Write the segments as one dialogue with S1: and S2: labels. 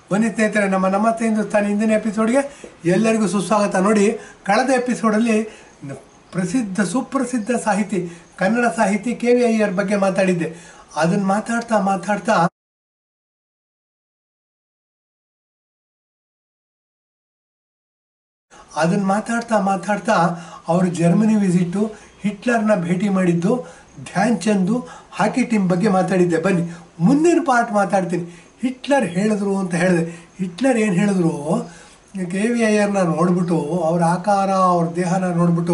S1: ಬನ್ನಿ ಸ್ನೇಹಿತರೆ ನಮ್ಮ ನಮಸ್ತೆ ಹಿಂದೂಸ್ತಾನಿ ಹಿಂದಿನ ಎಪಿಸೋಡ್ಗೆ ಎಲ್ಲರಿಗೂ ಸುಸ್ವಾಗತ ನೋಡಿ ಕಳೆದ ಎಪಿಸೋಡಲ್ಲಿ ನ- ಪ್ರಸಿದ್ಧ ಸುಪ್ರಸಿದ್ಧ ಸಾಹಿತಿ ಕನ್ನಡ ಸಾಹಿತಿ ಕೆ ವಿ ಅಯ್ಯರ್ ಬಗ್ಗೆ ಮಾತಾಡಿದ್ದೆ ಅದನ್ನು ಮಾತಾಡ್ತಾ ಮಾತಾಡ್ತಾ ಅದನ್ನು ಮಾತಾಡ್ತಾ ಮಾತಾಡ್ತಾ ಅವರು ಜರ್ಮನಿ ವಿಸಿಟ್ಟು ಹಿಟ್ಲರ್ನ ಭೇಟಿ ಮಾಡಿದ್ದು ಧ್ಯಾನ್ ಚಂದು ಹಾಕಿ ಟೀಮ್ ಬಗ್ಗೆ ಮಾತಾಡಿದ್ದೆ ಬನ್ನಿ ಮುಂದಿನ ಪಾರ್ಟ್ ಮಾತಾಡ್ತೀನಿ ಹಿಟ್ಲರ್ ಹೇಳಿದ್ರು ಅಂತ ಹೇಳಿದೆ ಹಿಟ್ಲರ್ ಏನು ಹೇಳಿದ್ರು ಕೆ ವಿ ಅಯ್ಯರ್ನ ನೋಡ್ಬಿಟ್ಟು ಅವ್ರ ಆಕಾರ ಅವ್ರ ದೇಹನ ನೋಡ್ಬಿಟ್ಟು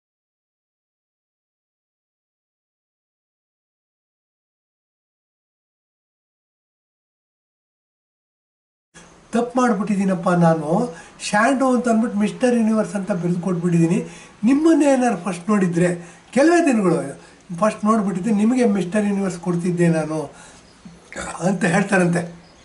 S1: ತಪ್ಪು ಮಾಡಿಬಿಟ್ಟಿದ್ದೀನಪ್ಪ ನಾನು ಶ್ಯಾಂಡೋ ಅಂತ ಅಂದ್ಬಿಟ್ಟು ಮಿಸ್ಟರ್ ಯೂನಿವರ್ಸ್ ಅಂತ ಬರೆದು ಕೊಟ್ಬಿಟ್ಟಿದ್ದೀನಿ ನಿಮ್ಮನ್ನೇ ಏನಾದ್ರು ಫಸ್ಟ್ ನೋಡಿದರೆ ಕೆಲವೇ ದಿನಗಳು ಫಸ್ಟ್ ನೋಡಿಬಿಟ್ಟಿದ್ದೆ ನಿಮಗೆ ಮಿಸ್ಟರ್ ಯೂನಿವರ್ಸ್ ಕೊಡ್ತಿದ್ದೆ ನಾನು ಅಂತ ಹೇಳ್ತಾರಂತೆ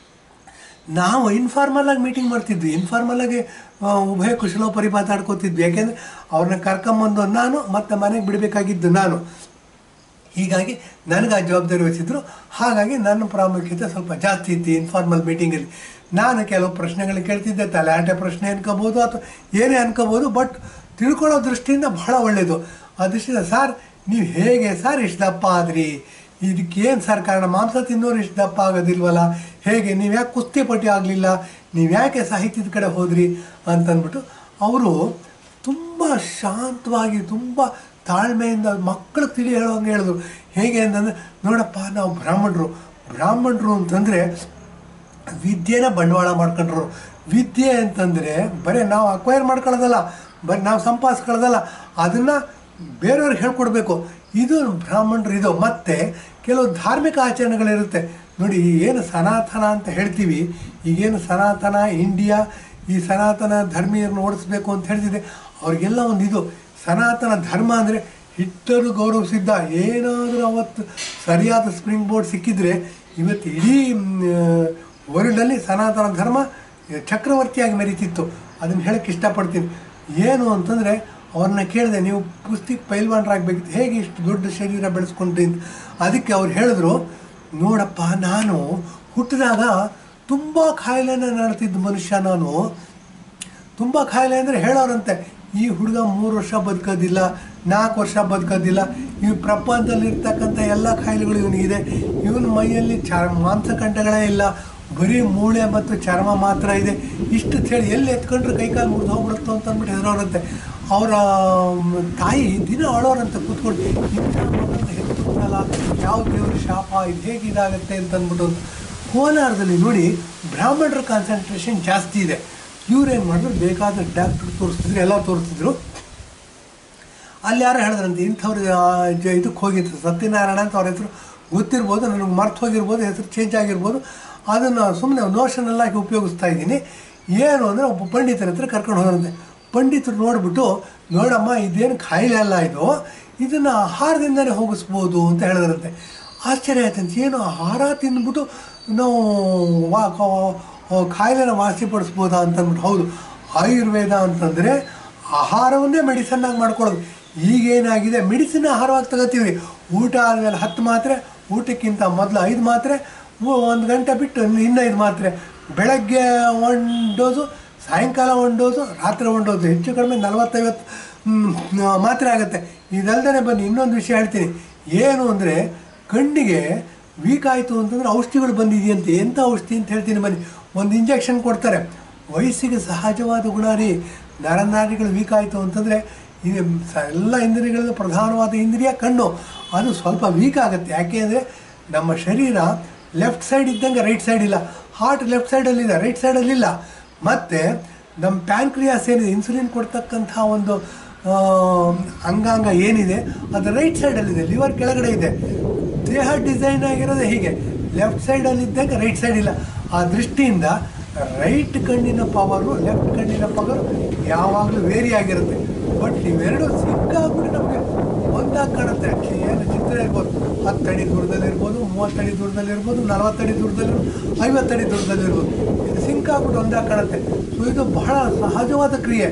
S1: ನಾವು ಇನ್ಫಾರ್ಮಲ್ ಆಗಿ ಮೀಟಿಂಗ್ ಮಾಡ್ತಿದ್ವಿ ಇನ್ಫಾರ್ಮಲ್ ಆಗಿ ಆ, ಉಭಯ ಕುಶಲೋಪರಿ ಮಾತಾಡ್ಕೋತಿದ್ವಿ ಯಾಕೆಂದರೆ ಅವ್ರನ್ನ ಕರ್ಕೊಂಬಂದು ನಾನು ಮತ್ತು ಮನೆಗೆ ಬಿಡಬೇಕಾಗಿದ್ದು ನಾನು ಹೀಗಾಗಿ ನನಗೆ ಆ ಜವಾಬ್ದಾರಿ ವಹಿಸಿದ್ರು ಹಾಗಾಗಿ ನನ್ನ ಪ್ರಾಮುಖ್ಯತೆ ಸ್ವಲ್ಪ ಜಾಸ್ತಿ ಇತ್ತು ಇನ್ಫಾರ್ಮಲ್ ಮೀಟಿಂಗಲ್ಲಿ ನಾನು ಕೆಲವು ಪ್ರಶ್ನೆಗಳು ಕೇಳ್ತಿದ್ದೆ ತಲೆಹಾಟೆ ಪ್ರಶ್ನೆ ಅನ್ಕೋಬೋದು ಅಥವಾ ಏನೇ ಅನ್ಕೋಬೋದು ಬಟ್ ತಿಳ್ಕೊಳ್ಳೋ ದೃಷ್ಟಿಯಿಂದ ಬಹಳ ಒಳ್ಳೆಯದು ಆ ದೃಷ್ಟಿಯಿಂದ ಸರ್ ನೀವು ಹೇಗೆ ಸರ್ ಇಷ್ಟು ದಪ್ಪ ಆದ್ರಿ ಇದಕ್ಕೇನು ಸರ್ ಕಾರಣ ಮಾಂಸ ತಿನ್ನೋರು ಇಷ್ಟು ದಪ್ಪ ಆಗೋದಿಲ್ವಲ್ಲ ಹೇಗೆ ನೀವು ಯಾಕೆ ಕುಸ್ತಿಪಟ್ಟಿ ಆಗಲಿಲ್ಲ ನೀವು ಯಾಕೆ ಸಾಹಿತ್ಯದ ಕಡೆ ಹೋದ್ರಿ ಅಂತಂದ್ಬಿಟ್ಟು ಅವರು ತುಂಬ ಶಾಂತವಾಗಿ ತುಂಬ ತಾಳ್ಮೆಯಿಂದ ಮಕ್ಕಳಿಗೆ ತಿಳಿ ಹೇಳೋಂಗೆ ಹೇಳಿದ್ರು ಹೇಗೆ ಅಂತಂದರೆ ನೋಡಪ್ಪ ನಾವು ಬ್ರಾಹ್ಮಣರು ಬ್ರಾಹ್ಮಣರು ಅಂತಂದರೆ ವಿದ್ಯೆನ ಬಂಡವಾಳ ಮಾಡ್ಕೊಂಡ್ರು ವಿದ್ಯೆ ಅಂತಂದರೆ ಬರೀ ನಾವು ಅಕ್ವೈರ್ ಮಾಡ್ಕೊಳ್ಳೋದಲ್ಲ ಬರೀ ನಾವು ಸಂಪಾದಿಸ್ಕೊಳ್ಳೋದಲ್ಲ ಅದನ್ನು ಬೇರೆಯವ್ರಿಗೆ ಹೇಳ್ಕೊಡ್ಬೇಕು ಇದು ಬ್ರಾಹ್ಮಣರು ಇದು ಮತ್ತು ಕೆಲವು ಧಾರ್ಮಿಕ ಆಚರಣೆಗಳಿರುತ್ತೆ ನೋಡಿ ಏನು ಸನಾತನ ಅಂತ ಹೇಳ್ತೀವಿ ಈಗೇನು ಸನಾತನ ಇಂಡಿಯಾ ಈ ಸನಾತನ ಧರ್ಮೀಯರನ್ನು ಓಡಿಸ್ಬೇಕು ಅಂತ ಹೇಳ್ತಿದೆ ಅವ್ರಿಗೆಲ್ಲ ಒಂದು ಇದು ಸನಾತನ ಧರ್ಮ ಅಂದರೆ ಹಿಟ್ಟರು ಗೌರವಿಸಿದ್ದ ಏನಾದರೂ ಅವತ್ತು ಸರಿಯಾದ ಸ್ಪ್ರಿಂಗ್ ಬೋರ್ಡ್ ಸಿಕ್ಕಿದ್ರೆ ಇವತ್ತು ಇಡೀ ವರ್ಲ್ಡಲ್ಲಿ ಸನಾತನ ಧರ್ಮ ಚಕ್ರವರ್ತಿಯಾಗಿ ಮೆರೀತಿತ್ತು ಅದನ್ನು ಹೇಳಕ್ಕೆ ಇಷ್ಟಪಡ್ತೀನಿ ಏನು ಅಂತಂದರೆ ಅವ್ರನ್ನ ಕೇಳಿದೆ ನೀವು ಕುಸ್ತಿ ಪೈಲ್ವಾನರಾಗಬೇಕಿತ್ತು ಹೇಗೆ ಇಷ್ಟು ದೊಡ್ಡ ಶರೀರ ಬೆಳೆಸ್ಕೊಂಡ್ರಿ ಅಂತ ಅದಕ್ಕೆ ಅವ್ರು ಹೇಳಿದ್ರು ನೋಡಪ್ಪ ನಾನು ಹುಟ್ಟಿದಾಗ ತುಂಬ ಕಾಯಿಲೆನ ನಡ್ತಿದ್ದ ಮನುಷ್ಯ ನಾನು ತುಂಬ ಕಾಯಿಲೆ ಅಂದರೆ ಹೇಳೋರಂತೆ ಈ ಹುಡುಗ ಮೂರು ವರ್ಷ ಬದುಕೋದಿಲ್ಲ ನಾಲ್ಕು ವರ್ಷ ಬದುಕೋದಿಲ್ಲ ಈ ಪ್ರಪಂಚದಲ್ಲಿರ್ತಕ್ಕಂಥ ಎಲ್ಲ ಕಾಯಿಲೆಗಳು ಇವನಿಗಿದೆ ಇವನ ಮೈಯಲ್ಲಿ ಚರ್ ಮಾಂಸಖಂಡಗಳೇ ಇಲ್ಲ ಬರೀ ಮೂಳೆ ಮತ್ತು ಚರ್ಮ ಮಾತ್ರ ಇದೆ ಇಷ್ಟು ಹೇಳಿ ಎಲ್ಲಿ ಎತ್ಕೊಂಡ್ರೆ ಕೈಕಾಲು ಮುರಿದು ಹೋಗ್ಬಿಡುತ್ತೋ ಅಂತ ಅಂದ್ಬಿಟ್ಟು ಹೆದರೋರಂತೆ ಅವರ ತಾಯಿ ದಿನ ಅಳೋರಂತೆ ಕೂತ್ಕೊಂಡು ಇಂಥ ಮಗನ್ನ ಹೆತ್ತುಬಿಡಲ್ಲ ಯಾವ ದೇವ್ರ ಶಾಪ ಇದು ಹೇಗೆ ಇದಾಗುತ್ತೆ ಅಂತ ಅಂದ್ಬಿಟ್ಟು ಕೋಲಾರದಲ್ಲಿ ನೋಡಿ ಬ್ರಾಹ್ಮಣರ ಕಾನ್ಸಂಟ್ರೇಷನ್ ಜಾಸ್ತಿ ಇದೆ ಇವ್ರೇನು ಮಾಡಿದ್ರು ಬೇಕಾದ ಡಾಕ್ಟ್ರ್ ತೋರಿಸ್ತಿದ್ರು ಎಲ್ಲ ತೋರಿಸ್ತಿದ್ರು ಅಲ್ಲಿ ಯಾರೋ ಹೇಳಿದ್ರಂತೆ ಇಂಥವ್ರು ಆ, ಜ- ಇದಕ್ಕೆ ಹೋಗಿದ್ರು ಸತ್ಯನಾರಾಯಣ ಅಂತ ಅವ್ರ ಹೆಸರು ಗೊತ್ತಿರ್ಬೋದು ನನಗೆ ಮರ್ತು ಹೋಗಿರ್ಬೋದು ಹೆಸರು ಚೇಂಜ್ ಆಗಿರ್ಬೋದು ಅದನ್ನು ಸುಮ್ಮನೆ ನೋಷನೆಲ್ಲ ಆಗಿ ಉಪಯೋಗಿಸ್ತಾ ಇದ್ದೀನಿ ಏನು ಅಂದರೆ ಒಬ್ಬ ಪಂಡಿತರ ಹತ್ರ ಕರ್ಕೊಂಡು ಹೋದ್ರಂತೆ ಪಂಡಿತರು ನೋಡಿಬಿಟ್ಟು ನೋಡಮ್ಮ ಇದೇನು ಕಾಯಿಲೆ ಅಲ್ಲ ಇದು ಇದನ್ನು ಆಹಾರದಿಂದಲೇ ಹೋಗಿಸ್ಬೋದು ಅಂತ ಹೇಳಿದ್ರಂತೆ ಆಶ್ಚರ್ಯ ಆಯ್ತಂತೆ ಏನು ಆಹಾರ ತಿಂದ್ಬಿಟ್ಟು ನಾವು ವಾ ಕಾ- ಕಾಯಿಲೆನ ವಾಸಿಪಡಿಸ್ಬೋದಾ ಅಂತಂದ್ಬಿಟ್ಟು ಹೌದು ಆಯುರ್ವೇದ ಅಂತಂದರೆ ಆಹಾರವನ್ನೇ ಮೆಡಿಸನ್ನಾಗಿ ಮಾಡ್ಕೊಳ್ಳೋದು ಈಗೇನಾಗಿದೆ ಮೆಡಿಸಿನ್ ಆಹಾರವಾಗಿ ತಗೋತೀವಿ ಊಟ ಆದಮೇಲೆ ಹತ್ತು ಮಾತ್ರೆ ಊಟಕ್ಕಿಂತ ಮೊದಲು ಐದು ಮಾತ್ರೆ ಒಂದು ಗಂಟೆ ಬಿಟ್ಟು ಇನ್ನೈದು ಮಾತ್ರೆ ಬೆಳಗ್ಗೆ ಒಂದು ಡೋಸು ಸಾಯಂಕಾಲ ಒಂದು ಡೋಸು ರಾತ್ರಿ ಒಂದು ಡೋಸು ಹೆಚ್ಚು ಕಡಿಮೆ ನಲವತ್ತೈವತ್ತು ಮ್, ಮಾತ್ರೆ ಆಗುತ್ತೆ ಇದಲ್ದೇ ಬನ್ನಿ ಇನ್ನೊಂದು ವಿಷಯ ಹೇಳ್ತೀನಿ ಏನು ಅಂದರೆ ಕಣ್ಣಿಗೆ ವೀಕ್ ಆಯಿತು ಅಂತಂದರೆ ಔಷಧಿಗಳು ಬಂದಿದೆಯಂತೆ ಎಂಥ ಔಷಧಿ ಅಂತ ಹೇಳ್ತೀನಿ ಬನ್ನಿ ಒಂದು ಇಂಜೆಕ್ಷನ್ ಕೊಡ್ತಾರೆ ವಯಸ್ಸಿಗೆ ಸಹಜವಾದ ಗುಣ ರೀ ನರನಾರಿಗಳು ವೀಕ್ ಆಯಿತು ಅಂತಂದರೆ ಇದು ಸ- ಎಲ್ಲ ಇಂದ್ರಿಯಗಳಲ್ಲಿ ಪ್ರಧಾನವಾದ ಇಂದ್ರಿಯ ಕಣ್ಣು ಅದು ಸ್ವಲ್ಪ ವೀಕ್ ಆಗುತ್ತೆ ಯಾಕೆ ಅಂದರೆ ನಮ್ಮ ಶರೀರ ಲೆಫ್ಟ್ ಸೈಡ್ ಇದ್ದಂಗೆ ರೈಟ್ ಸೈಡ್ ಇಲ್ಲ ಹಾರ್ಟ್ ಲೆಫ್ಟ್ ಸೈಡಲ್ಲಿದೆ ರೈಟ್ ಸೈಡಲ್ಲಿಲ್ಲ ಮತ್ತು ನಮ್ಮ ಪ್ಯಾನ್ಕ್ರಿಯಾಸ್ ಏನಿದೆ ಇನ್ಸುಲಿನ್ ಕೊಡ್ತಕ್ಕಂಥ ಒಂದು ಆ, ಅಂಗಾಂಗ ಏನಿದೆ ಅದು ರೈಟ್ ಸೈಡಲ್ಲಿದೆ ಲಿವರ್ ಕೆಳಗಡೆ ಇದೆ ದೇಹ ಡಿಸೈನ್ ಆಗಿರೋದೇ ಹೀಗೆ ಲೆಫ್ಟ್ ಸೈಡಲ್ಲಿದ್ದಾಗ ರೈಟ್ ಸೈಡ್ ಇಲ್ಲ ಆ ದೃಷ್ಟಿಯಿಂದ ರೈಟ್ ಕಣ್ಣಿನ ಪವರು ಲೆಫ್ಟ್ ಕಣ್ಣಿನ ಪವರು ಯಾವಾಗಲೂ ವೇರಿ ಆಗಿರುತ್ತೆ ಬಟ್ ಇವೆರಡು ಸಿಕ್ಕಾಗ್ಬಿಟ್ಟು ನಮಗೆ ಒಂದಾಗಿ ಕಾಣುತ್ತೆ ಏನು ಚಿತ್ರ ಇರ್ಬೋದು ಹತ್ತು ಅಡಿ ದೂರದಲ್ಲಿರ್ಬೋದು ಮೂವತ್ತಡಿ ದೂರದಲ್ಲಿರ್ಬೋದು ನಲವತ್ತಡಿ ದೂರದಲ್ಲಿರ್ಬೋದು ಐವತ್ತಡಿ ದೂರದಲ್ಲಿರ್ಬೋದು ಇದು ಸಿಂಕ್ ಆಗ್ಬಿಟ್ಟು ಒಂದಾಗಿ ಕಾಣುತ್ತೆ ಸೊ ಇದು ಬಹಳ ಸಹಜವಾದ ಕ್ರಿಯೆ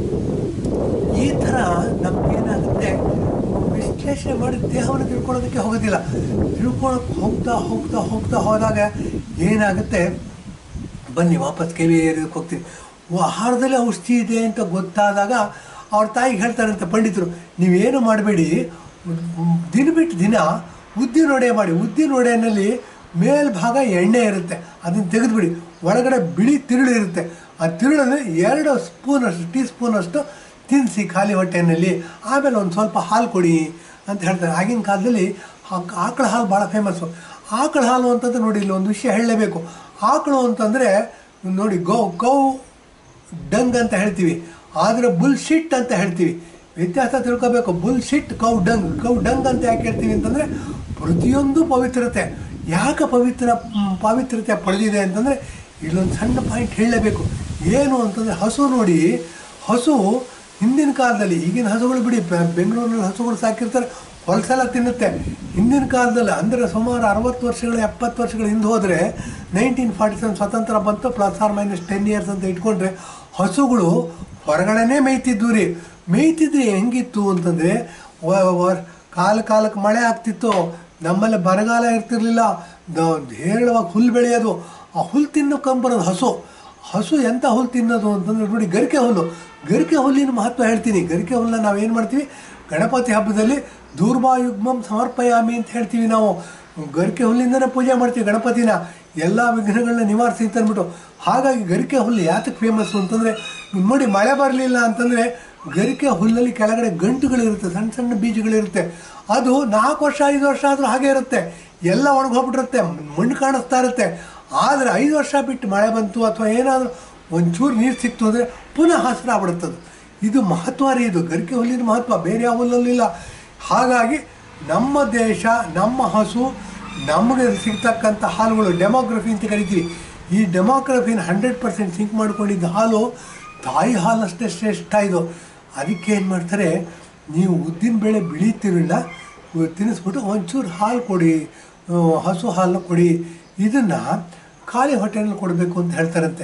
S1: ಈ ಥರ ನಮಗೇನಾಗುತ್ತೆ ವಿಶ್ಲೇಷಣೆ ಮಾಡಿ ದೇಹವನ್ನು ತಿಳ್ಕೊಳ್ಳೋದಕ್ಕೆ ಹೋಗೋದಿಲ್ಲ ತಿಳ್ಕೊಳಕ್ಕೆ ಹೋಗ್ತಾ ಹೋಗ್ತಾ ಹೋಗ್ತಾ ಹೋದಾಗ ಏನಾಗುತ್ತೆ ಬನ್ನಿ ವಾಪಸ್ ಕೆ ವಿ ಏರಿಯಾಕ್ಕೆ ಹೋಗ್ತೀನಿ ಓ, ಆಹಾರದಲ್ಲಿ ಔಷಧಿ ಇದೆ ಅಂತ ಗೊತ್ತಾದಾಗ ಅವ್ರ ತಾಯಿಗೆ ಹೇಳ್ತಾರಂತೆ ಪಂಡಿತರು ನೀವೇನು ಮಾಡಬೇಡಿ ದಿನ ಬಿಟ್ಟು ದಿನ ಉದ್ದಿನ ವಡೆ ಮಾಡಿ ಉದ್ದಿನ ವಡೆಯಲ್ಲಿ ಮೇಲ್ಭಾಗ ಎಣ್ಣೆ ಇರುತ್ತೆ ಅದನ್ನು ತೆಗೆದುಬಿಡಿ ಒಳಗಡೆ ಬಿಳಿ ತಿರುಳು ಇರುತ್ತೆ ಆ ತಿರುಳನ್ನು ಎರಡು ಸ್ಪೂನಷ್ಟು ಟೀ ಸ್ಪೂನಷ್ಟು ತಿನ್ನಿಸಿ ಖಾಲಿ ಹೊಟ್ಟೆಯಲ್ಲಿ ಆಮೇಲೆ ಒಂದು ಸ್ವಲ್ಪ ಹಾಲು ಕೊಡಿ ಅಂತ ಹೇಳ್ತಾರೆ ಆಗಿನ ಕಾಲದಲ್ಲಿ ಆ- ಆಕಳ ಹಾಲು ಭಾಳ ಫೇಮಸ್ಸು ಆಕಳ ಹಾಲು ಅಂತಂದ್ರೆ ನೋಡಿ ಇಲ್ಲಿ ಒಂದು ವಿಷಯ ಹೇಳಲೇಬೇಕು ಆಕಳು ಅಂತಂದರೆ ನೋಡಿ ಗೌ ಗೌ ಡಂಗ್ ಅಂತ ಹೇಳ್ತೀವಿ ಆದರೆ ಬುಲ್ ಶಿಟ್ ಅಂತ ಹೇಳ್ತೀವಿ ವ್ಯತ್ಯಾಸ ತಿಳ್ಕೊಬೇಕು bull shit cow dung cow dung ಅಂತ ಯಾಕೆ ಹೇಳ್ತೀವಿ ಅಂತಂದರೆ ಪ್ರತಿಯೊಂದು ಪವಿತ್ರತೆ ಯಾಕೆ ಪವಿತ್ರ ಮ್, ಪಾವಿತ್ರತೆ ಪಡೆದಿದೆ ಅಂತಂದರೆ ಇಲ್ಲೊಂದು ಸಣ್ಣ ಪಾಯಿಂಟ್ ಹೇಳಲೇಬೇಕು ಏನು ಅಂತಂದರೆ ಹಸು ನೋಡಿ ಹಸು ಹಿಂದಿನ ಕಾಲದಲ್ಲಿ ಈಗಿನ ಹಸುಗಳು ಬಿಡಿ ಬೆ- ಬೆಂಗಳೂರಿನಲ್ಲಿ ಹಸುಗಳು ಸಾಕಿರ್ತಾರೆ ಹೊಲಸೆಲ್ಲ ತಿನ್ನುತ್ತೆ ಹಿಂದಿನ ಕಾಲದಲ್ಲಿ ಅಂದರೆ ಸುಮಾರು ಅರವತ್ತು ವರ್ಷಗಳು ಎಪ್ಪತ್ತು ವರ್ಷಗಳ ಹಿಂದೆ ಹೋದರೆ ನೈನ್ಟೀನ್ ಫಾರ್ಟಿ ಸೆವೆನ್ ಸ್ವತಂತ್ರ ಬಂತು plus or minus ten years ಅಂತ ಇಟ್ಕೊಂಡ್ರೆ ಹಸುಗಳು ಹೊರಗಡೆನೇ ಮೇಯ್ತಿದ್ವು ರೀ ಮೇಯ್ತಿದ್ರೆ ಹೆಂಗಿತ್ತು ಅಂತಂದರೆ ಕಾಲ ಕಾಲಕ್ಕೆ ಮಳೆ ಆಗ್ತಿತ್ತು ನಮ್ಮಲ್ಲಿ ಬರಗಾಲ ಇರ್ತಿರ್ಲಿಲ್ಲ ದ- ಹೇರಳವಾಗಿ ಹುಲ್ಲು ಬೆಳೆಯೋದು ಆ ಹುಲ್ಲು ತಿನ್ನೋ ಕಂಬರೋದು ಹಸು ಹಸು ಎಂಥ ಹುಲ್ಲು ತಿನ್ನೋದು ಅಂತಂದ್ರೆ ನೋಡಿ ಗರಿಕೆ ಹುಲ್ಲು ಗರಿಕೆ ಹುಲ್ಲಿನ ಮಹತ್ವ ಹೇಳ್ತೀನಿ ಗರಿಕೆ ಹುಲ್ಲನ್ನ ನಾವೇನು ಮಾಡ್ತೀವಿ ಗಣಪತಿ ಹಬ್ಬದಲ್ಲಿ ದೂರ್ವಾಯುಗ್ಮಂ ಸಮರ್ಪಯಾಮಿ ಅಂತ ಹೇಳ್ತೀವಿ ನಾವು ಗರಿಕೆ ಹುಲ್ಲಿಂದನೇ ಪೂಜೆ ಮಾಡ್ತೀವಿ ಗಣಪತಿನ ಎಲ್ಲ ವಿಘ್ನಗಳನ್ನ ನಿವಾರಿಸಿ ಅಂತ ಅಂದ್ಬಿಟ್ಟು ಹಾಗಾಗಿ ಗರಿಕೆ ಹುಲ್ಲು ಯಾತಕ್ಕೆ ಫೇಮಸ್ಸು ಅಂತಂದರೆ ನೋಡಿ ಮಳೆ ಬರಲಿಲ್ಲ ಅಂತಂದರೆ ಗರಿಕೆ ಹುಲ್ಲಲ್ಲಿ ಕೆಳಗಡೆ ಗಂಟುಗಳಿರುತ್ತೆ ಸಣ್ಣ ಸಣ್ಣ ಬೀಜಗಳಿರುತ್ತೆ ಅದು ನಾಲ್ಕು ವರ್ಷ ಐದು ವರ್ಷ ಆದರೂ ಹಾಗೆ ಇರುತ್ತೆ ಎಲ್ಲ ಒಣಗೋಗ್ಬಿಟ್ಟಿರುತ್ತೆ ಮಣ್ಣು ಕಾಣಿಸ್ತಾ ಇರುತ್ತೆ ಆದರೆ ಐದು ವರ್ಷ ಬಿಟ್ಟು ಮಳೆ ಬಂತು ಅಥವಾ ಏನಾದರೂ ಒಂಚೂರು ನೀರು ಸಿಕ್ತು ಅಂದರೆ ಪುನಃ ಹಸಿರಾಗ್ಬಿಡುತ್ತದು ಇದು ಮಹತ್ವ ರೀ ಇದು ಗರಿಕೆ ಹುಲ್ಲಿನ ಮಹತ್ವ ಬೇರೆ ಯಾವ ಹುಲ್ಲಲ್ಲಿಲ್ಲ ಹಾಗಾಗಿ ನಮ್ಮ ದೇಶ ನಮ್ಮ ಹಸು ನಮಗೆ ಸಿಗ್ತಕ್ಕಂಥ ಹಾಲುಗಳು ಡೆಮೋಗ್ರಫಿ ಅಂತ ಕರಿತೀವಿ ಈ ಡೆಮೋಗ್ರಫಿನ ಹಂಡ್ರೆಡ್ ಪರ್ಸೆಂಟ್ ಸಿಂಕ್ ಮಾಡ್ಕೊಂಡಿದ್ದ ಹಾಲು ತಾಯಿ ಹಾಲಷ್ಟೇ ಶ್ರೇಷ್ಠ ಇದು ಅದಕ್ಕೆ ಏನು ಮಾಡ್ತಾರೆ ನೀವು ಉದ್ದಿನ ಬೇಳೆ ಬಿಳಿತಿರಲಿಲ್ಲ ತಿನ್ನಿಸ್ಬಿಟ್ಟು ಒಂಚೂರು ಹಾಲು ಕೊಡಿ ಆ, ಹಸು ಹಾಲು ಕೊಡಿ ಇದನ್ನು ಖಾಲಿ ಹೊಟ್ಟೆನಲ್ಲಿ ಕೊಡಬೇಕು ಅಂತ ಹೇಳ್ತಾರಂತೆ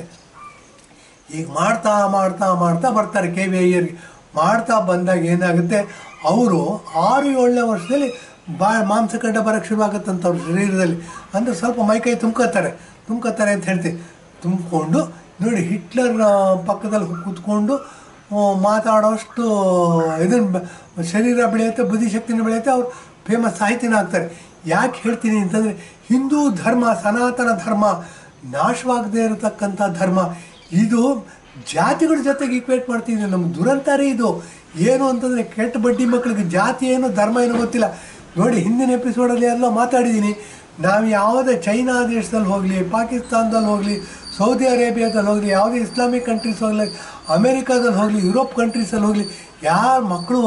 S1: ಈಗ ಮಾಡ್ತಾ ಮಾಡ್ತಾ ಮಾಡ್ತಾ ಬರ್ತಾರೆ ಕೆ ವಿ ಅಯ್ಯರ್ಗೆ ಮಾಡ್ತಾ ಬಂದಾಗ ಏನಾಗುತ್ತೆ ಅವರು ಆರು ಏಳನೇ ವರ್ಷದಲ್ಲಿ ಬಾ ಮಾಂಸಖಂಡ ಬರೋಕ್ಕೆ ಶುರುವಾಗುತ್ತಂತ ಅವ್ರ ಶರೀರದಲ್ಲಿ ಅಂದರೆ ಸ್ವಲ್ಪ ಮೈಕೈ ತುಂಬ್ಕೋತಾರೆ ತುಂಬ್ಕೋತಾರೆ ಅಂತ ಹೇಳ್ತೀವಿ ತುಂಬಿಕೊಂಡು ನೋಡಿ ಹಿಟ್ಲರ್ ಆ, ಪಕ್ಕದಲ್ಲಿ ಕೂತ್ಕೊಂಡು ಆ, ಮಾತಾಡೋಷ್ಟು ಇದನ್ನು ಶರೀರ ಬೆಳೆಯುತ್ತೆ ಬುದ್ಧಿಶಕ್ತಿನ ಬೆಳೆಯುತ್ತೆ ಅವ್ರು ಫೇಮಸ್ ಸಾಹಿತಿನ ಆಗ್ತಾರೆ ಯಾಕೆ ಹೇಳ್ತೀನಿ ಅಂತಂದರೆ ಹಿಂದೂ ಧರ್ಮ ಸನಾತನ ಧರ್ಮ ನಾಶವಾಗದೇ ಇರತಕ್ಕಂಥ ಧರ್ಮ ಇದು ಜಾತಿಗಳ ಜೊತೆಗೆ ಈಕ್ವೇಟ್ ಮಾಡ್ತಿದ್ವಿ ನಮ್ಮ ದುರಂತರೇ ಇದು ಏನು ಅಂತಂದರೆ ಕೆಟ್ಟ ಬಡ್ಡಿ ಮಕ್ಕಳಿಗೆ ಜಾತಿ ಏನು ಧರ್ಮ ಏನೋ ಗೊತ್ತಿಲ್ಲ ನೋಡಿ ಹಿಂದಿನ ಎಪಿಸೋಡಲ್ಲಿ ಎಲ್ಲ ಮಾತಾಡಿದ್ದೀನಿ ನಾವು ಯಾವುದೇ ಚೈನಾ ದೇಶದಲ್ಲಿ ಹೋಗಲಿ ಪಾಕಿಸ್ತಾನದಲ್ಲಿ ಹೋಗಲಿ ಸೌದಿ ಅರೇಬಿಯಾದಲ್ಲಿ ಹೋಗಲಿ ಯಾವುದೇ ಇಸ್ಲಾಮಿಕ್ ಕಂಟ್ರೀಸ್ ಹೋಗಲಿ ಅಮೇರಿಕಾದಲ್ಲಿ ಹೋಗಲಿ ಯುರೋಪ್ ಕಂಟ್ರೀಸಲ್ಲಿ ಹೋಗಲಿ ಯಾರ ಮಕ್ಕಳು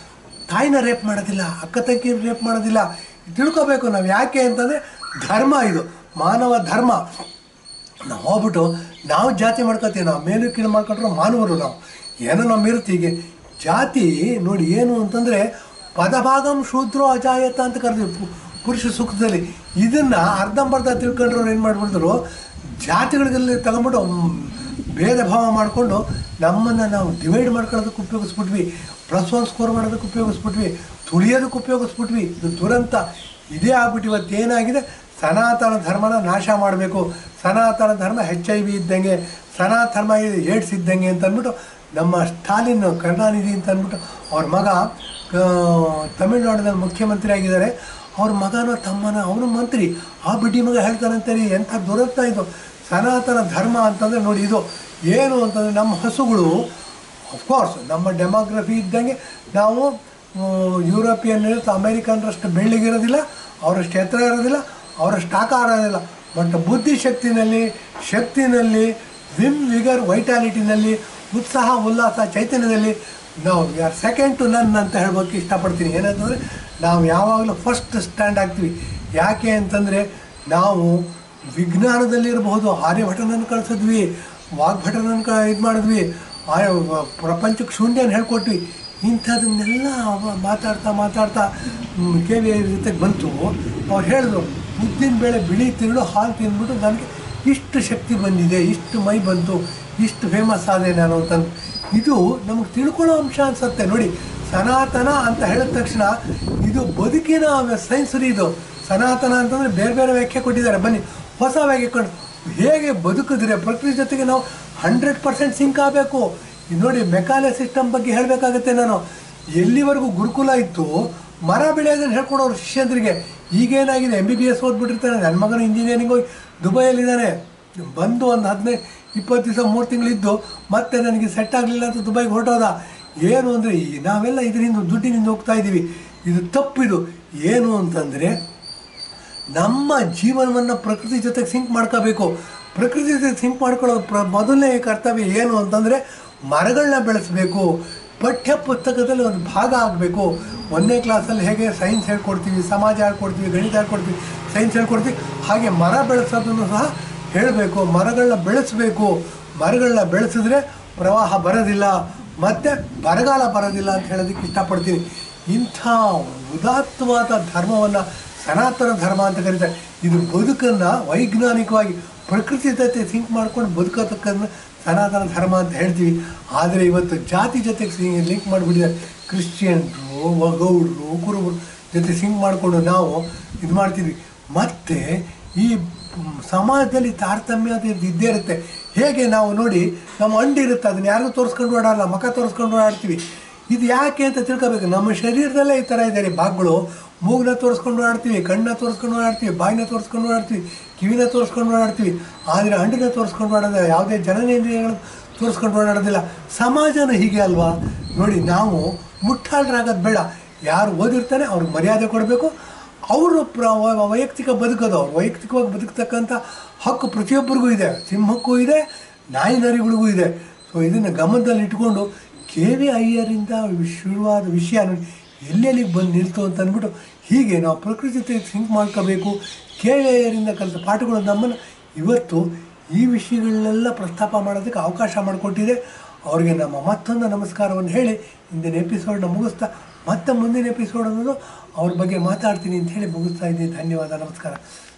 S1: ತಾಯಿನ ರೇಪ್ ಮಾಡೋದಿಲ್ಲ ಅಕ್ಕ ತಂಗಿ ರೇಪ್ ಮಾಡೋದಿಲ್ಲ ತಿಳ್ಕೊಬೇಕು ನಾವು ಯಾಕೆ ಅಂತಂದರೆ ಧರ್ಮ ಇದು ಮಾನವ ಧರ್ಮ ನಾವು ಹೋಗ್ಬಿಟ್ಟು ನಾವು ಜಾತಿ ಮಾಡ್ಕೊತೀವಿ ನಾವು ಮೇಲು ಕೀಳು ಮಾಡ್ಕೊಂಡ್ರೆ ಮಾನವರು ನಾವು ಏನೋ ನಮ್ಮ ಇರುತ್ತೆ ಹೀಗೆ ಜಾತಿ ನೋಡಿ ಏನು ಅಂತಂದರೆ ಪದಭಾಗಂ ಶೂದ್ರೋ ಅಜಾಯತ ಅಂತ ಕರೆದ್ವಿ ಪು- ಪುರುಷ ಸುಖದಲ್ಲಿ ಇದನ್ನು ಅರ್ಧಂಬರ್ಧ ತಿಳ್ಕೊಂಡ್ರವ್ರು ಏನು ಮಾಡ್ಬಿಡ್ತಾರೆ ಜಾತಿಗಳಿಗೆಲ್ಲ ತಗೊಂಬಿಟ್ಟು ಮ್, ಭೇದ ಭಾವ ಮಾಡಿಕೊಂಡು ನಮ್ಮನ್ನು ನಾವು ಡಿವೈಡ್ ಮಾಡ್ಕೊಳ್ಳೋದಕ್ಕೆ ಉಪಯೋಗಿಸ್ಬಿಟ್ವಿ ಪ್ಲಸ್ ಒನ್ ಸ್ಕೋರ್ ಮಾಡೋದಕ್ಕೆ ಉಪಯೋಗಿಸ್ಬಿಟ್ವಿ ತುಳಿಯೋದಕ್ಕೆ ಉಪಯೋಗಿಸ್ಬಿಟ್ವಿ ಇದು ದುರಂತ ಇದೇ ಆಗ್ಬಿಟ್ಟು ಇವತ್ತು ಏನಾಗಿದೆ ಸನಾತನ ಧರ್ಮನ ನಾಶ ಮಾಡಬೇಕು ಸನಾತನ ಧರ್ಮ ಹೆಚ್ ಐ ವಿ ಇದ್ದಂಗೆ ಸನಾತನ ಧರ್ಮ ಇದು ಏಡ್ಸ್ ಇದ್ದಂಗೆ ಅಂತ ಅಂದ್ಬಿಟ್ಟು ನಮ್ಮ ಸ್ಟಾಲಿನ್ ಕರುಣಾನಿಧಿ ಅಂತ ಅಂದ್ಬಿಟ್ಟು ಅವ್ರ ಮಗ ಆ, ತಮಿಳ್ನಾಡಿನಲ್ಲಿ ಮುಖ್ಯಮಂತ್ರಿ ಆಗಿದ್ದಾರೆ ಅವ್ರ ಮಗನ ತಮ್ಮನ ಅವನು ಮಂತ್ರಿ ಆ ಬಿಡ್ಡಿ ಮಗ ಹೇಳ್ತಾನಂತೆ ರೀ ಎಂಥ ದುರಂತ ಇದು ಸನಾತನ ಧರ್ಮ ಅಂತಂದರೆ ನೋಡಿ ಇದು ಏನು ಅಂತಂದರೆ ನಮ್ಮ ಹಸುಗಳು ಅಫ್ಕೋರ್ಸ್ ನಮ್ಮ ಡೆಮೋಗ್ರಫಿ ಇದ್ದಂಗೆ ನಾವು ಆ, ಯುರೋಪಿಯನ್ ಇರುತ್ತೆ ಅಮೇರಿಕನ್ರಷ್ಟು ಬೆಳ್ಳಿಗಿರೋದಿಲ್ಲ ಅವರಷ್ಟು ಎತ್ತರ ಇರೋದಿಲ್ಲ ಅವರಷ್ಟು ಆಕಾರ ಇರೋದಿಲ್ಲ ಬಟ್ ಬುದ್ಧಿಶಕ್ತಿನಲ್ಲಿ ಶಕ್ತಿನಲ್ಲಿ ವಿಮ್ ವಿಗರ್ ವೈಟಾಲಿಟಿನಲ್ಲಿ ಉತ್ಸಾಹ ಉಲ್ಲಾಸ ಚೈತನ್ಯದಲ್ಲಿ ನಾವು ಆರ್ ಸೆಕೆಂಡ್ ಟು ನನ್ ಅಂತ ಹೇಳ್ಬೇಕು ಇಷ್ಟಪಡ್ತೀನಿ ಏನಂತಂದರೆ ನಾವು ಯಾವಾಗಲೂ ಫಸ್ಟ್ ಸ್ಟ್ಯಾಂಡ್ ಆಗ್ತೀವಿ ಯಾಕೆ ಅಂತಂದರೆ ನಾವು ವಿಜ್ಞಾನದಲ್ಲಿರಬಹುದು ಆರ್ಯಭಟನನ್ನು ಕಳಿಸಿದ್ವಿ ವಾಗ್ಭಟನನ್ನು ಕ ಇದು ಮಾಡಿದ್ವಿ ಆಯ ಪ್ರಪಂಚಕ್ಕೆ ಶೂನ್ಯನ ಹೇಳ್ಕೊಟ್ವಿ ಇಂಥದನ್ನೆಲ್ಲ ಅವ ಮಾತಾಡ್ತಾ ಮಾತಾಡ್ತಾ ಕೆ ವಿ ಜೊತೆಗೆ ಬಂತು ಅವ್ರು ಹೇಳಿದ್ರು ಉದ್ದಿನ ಬೇಳೆ ಬಿಳಿ ತಿರುಳು ಹಾಲು ತಿಂದ್ಬಿಟ್ಟು ನನಗೆ ಇಷ್ಟು ಶಕ್ತಿ ಬಂದಿದೆ ಇಷ್ಟು ಮೈ ಬಂತು ಇಷ್ಟು ಫೇಮಸ್ ಆದೆ ನಾನು ಅಂತಂದು ಇದು ನಮಗೆ ತಿಳ್ಕೊಳ್ಳೋ ಅಂಶ ಅನ್ಸುತ್ತೆ ನೋಡಿ ಸನಾತನ ಅಂತ ಹೇಳಿದ ತಕ್ಷಣ ಇದು ಬದುಕಿನ ಸೈನ್ಸ್ ರೀ ಇದು ಸನಾತನ ಅಂತಂದರೆ ಬೇರೆ ಬೇರೆ ವ್ಯಾಖ್ಯೆ ಕೊಟ್ಟಿದ್ದಾರೆ ಬನ್ನಿ ಹೊಸ ವ್ಯಾಖ್ಯೆ ಕೊಂಡು ಹೇಗೆ ಬದುಕಿದ್ರೆ ಪ್ರಕೃತಿ ಜೊತೆಗೆ ನಾವು ಹಂಡ್ರೆಡ್ ಪರ್ಸೆಂಟ್ ಸಿಂಕ್ ಆಗಬೇಕು ನೋಡಿ ಮೆಕಾಲೆ ಸಿಸ್ಟಮ್ ಬಗ್ಗೆ ಹೇಳಬೇಕಾಗತ್ತೆ ನಾನು ಎಲ್ಲಿವರೆಗೂ ಗುರುಕುಲ ಇತ್ತು ಮರ ಬೆಳೆಯೋದನ್ನು ಹೇಳ್ಕೊಡೋರು ಶಿಷ್ಯಂದ್ರಿಗೆ ಈಗೇನಾಗಿದೆ ಎಮ್ ಬಿ ಬಿ ಎಸ್ ಓದ್ಬಿಟ್ಟಿರ್ತಾನೆ ನನ್ನ ಮಗನ ಇಂಜಿನಿಯರಿಂಗ್ ಹೋಗಿ ದುಬೈಯಲ್ಲಿದ್ದಾನೆ ಬಂದು ಒಂದು ಹದಿನೈದು ಇಪ್ಪತ್ತು ದಿವಸ ಮೂರು ತಿಂಗಳಿದ್ದು ಮತ್ತೆ ನನಗೆ ಸೆಟ್ ಆಗಲಿಲ್ಲ ಅಂತ ದುಬೈಗೆ ಹೊರಟೋದ ಏನು ಅಂದರೆ ನಾವೆಲ್ಲ ಇದರಿಂದ ದುಡ್ಡಿನಿಂದ ಹೋಗ್ತಾ ಇದ್ದೀವಿ ಇದು ತಪ್ಪಿದು ಏನು ಅಂತಂದರೆ ನಮ್ಮ ಜೀವನವನ್ನು ಪ್ರಕೃತಿ ಜೊತೆಗೆ ಸಿಂಕ್ ಮಾಡ್ಕೋಬೇಕು ಪ್ರಕೃತಿ ಜೊತೆ ಸಿಂಕ್ ಮಾಡ್ಕೊಳ್ಳೋ ಪ್ರ ಮೊದಲನೇ ಕರ್ತವ್ಯ ಏನು ಅಂತಂದರೆ ಮರಗಳನ್ನ ಬೆಳೆಸಬೇಕು ಪಠ್ಯ ಪುಸ್ತಕದಲ್ಲಿ ಒಂದು ಭಾಗ ಆಗಬೇಕು ಒಂದನೇ ಕ್ಲಾಸಲ್ಲಿ ಹೇಗೆ ಸೈನ್ಸ್ ಹೇಳ್ಕೊಡ್ತೀವಿ ಸಮಾಜ ಹೇಳ್ಕೊಡ್ತೀವಿ ಗಣಿತ ಹೇಳ್ಕೊಡ್ತೀವಿ ಸೈನ್ಸ್ ಹೇಳ್ಕೊಡ್ತೀವಿ ಹಾಗೆ ಮರ ಬೆಳೆಸೋದನ್ನು ಸಹ ಹೇಳಬೇಕು ಮರಗಳನ್ನ ಬೆಳೆಸಬೇಕು ಮರಗಳನ್ನ ಬೆಳೆಸಿದ್ರೆ ಪ್ರವಾಹ ಬರೋದಿಲ್ಲ ಮತ್ತು ಬರಗಾಲ ಬರೋದಿಲ್ಲ ಅಂತ ಹೇಳೋದಕ್ಕೆ ಇಷ್ಟಪಡ್ತೀನಿ ಇಂಥ ಉದಾತ್ತವಾದ ಧರ್ಮವನ್ನು ಸನಾತನ ಧರ್ಮ ಅಂತ ಕರೀತಾರೆ ಇದು ಬದುಕನ್ನು ವೈಜ್ಞಾನಿಕವಾಗಿ ಪ್ರಕೃತಿ ಜೊತೆ ಸಿಂಕ್ ಮಾಡ್ಕೊಂಡು ಬದುಕೋತಕ್ಕನ್ನ ಸನಾತನ ಧರ್ಮ ಅಂತ ಹೇಳ್ತೀವಿ ಆದರೆ ಇವತ್ತು ಜಾತಿ ಜೊತೆಗೆ ಲಿಂಕ್ ಮಾಡಿಬಿಟ್ಟಿದ್ದಾರೆ ಕ್ರಿಶ್ಚಿಯನ್ರು ಗೌಡ್ರು ಕುರುಬರು ಜೊತೆ ಸಿಂಕ್ ಮಾಡಿಕೊಂಡು ನಾವು ಇದು ಮಾಡ್ತಿದ್ವಿ ಮತ್ತು ಈ ಸಮಾಜದಲ್ಲಿ ತಾರತಮ್ಯ ಅದು ಇದ್ದೇ ಇರುತ್ತೆ ಹೇಗೆ ನಾವು ನೋಡಿ ನಮ್ಮ ಅಂಡಿ ಇರುತ್ತೆ ಅದನ್ನ ಯಾರಿಗೂ ತೋರಿಸ್ಕೊಂಡು ಓಡಾಡಲ್ಲ ಮಖ ತೋರಿಸ್ಕೊಂಡು ಓಡಾಡ್ತೀವಿ ಇದು ಯಾಕೆ ಅಂತ ತಿಳ್ಕೊಬೇಕು ನಮ್ಮ ಶರೀರದಲ್ಲೇ ಈ ಥರ ಇದೆ ರೀ ಭಾಗಗಳು ಮೂಗನ್ನ ತೋರಿಸ್ಕೊಂಡು ಓಡಾಡ್ತೀವಿ ಕಣ್ಣನ್ನ ತೋರಿಸ್ಕೊಂಡು ಓಡಾಡ್ತೀವಿ ಬಾಯಿನ ತೋರಿಸ್ಕೊಂಡು ಓಡಾಡ್ತೀವಿ ಕಿವಿನ ತೋರಿಸ್ಕೊಂಡು ಓಡಾಡ್ತೀವಿ ಆದರೆ ಹಣ್ಣಿನ ತೋರಿಸ್ಕೊಂಡು ಓಡಾಡೋದು ಯಾವುದೇ ಜನನೇಂದ್ರಿಯಗಳು ತೋರಿಸ್ಕೊಂಡು ಓಡಾಡೋದಿಲ್ಲ ಸಮಾಜನೂ ಹೀಗೆ ಅಲ್ವಾ ನೋಡಿ ನಾವು ಮುಟ್ಟಾಳರಾಗೋದು ಬೇಡ ಯಾರು ಓದಿರ್ತಾನೆ ಅವ್ರಿಗೆ ಮರ್ಯಾದೆ ಕೊಡಬೇಕು ಅವರು ಪ್ರ ವ- ವೈಯಕ್ತಿಕ ಬದುಕೋದು ಅವ್ರು ವೈಯಕ್ತಿಕವಾಗಿ ಬದುಕ್ತಕ್ಕಂಥ ಹಕ್ಕು ಪ್ರತಿಯೊಬ್ಬರಿಗೂ ಇದೆ ಸಿಂಹಕ್ಕೂ ಇದೆ ನಾಯಿ ನರಿಗಳಿಗೂ ಇದೆ ಸೊ ಇದನ್ನು ಗಮನದಲ್ಲಿ ಇಟ್ಕೊಂಡು ಕೆ ವಿ ಅಯ್ಯರಿಂದ ಶುರುವಾದ ವಿಷಯ ನೋಡಿ ಎಲ್ಲೆಲ್ಲಿಗೆ ಬಂದು ನಿಲ್ತು ಅಂತ ಅಂದ್ಬಿಟ್ಟು ಹೀಗೆ ನಾವು ಪ್ರಕೃತಿ ಜೊತೆ ಸಿಂಕ್ ಮಾಡ್ಕೋಬೇಕು ಕೆ ವಿ ಅಯ್ಯರಿಂದ ಕಲಿತ ಪಾಠಗಳು ನಮ್ಮನ್ನು ಇವತ್ತು ಈ ವಿಷಯಗಳನ್ನೆಲ್ಲ ಪ್ರಸ್ತಾಪ ಮಾಡೋದಕ್ಕೆ ಅವಕಾಶ ಮಾಡಿಕೊಟ್ಟಿದೆ ಅವರಿಗೆ ನಮ್ಮ ಮತ್ತೊಂದು ನಮಸ್ಕಾರವನ್ನು ಹೇಳಿ ಇಂದಿನ ಎಪಿಸೋಡ್ನ ಮುಗಿಸ್ತಾ ಮತ್ತೆ ಮುಂದಿನ ಎಪಿಸೋಡ್ ಅನ್ನೋದು ಅವ್ರ ಬಗ್ಗೆ ಮಾತಾಡ್ತೀನಿ ಅಂತ ಹೇಳಿ ಮುಗಿಸ್ತಾ ಇದ್ದೀನಿ ಧನ್ಯವಾದ ನಮಸ್ಕಾರ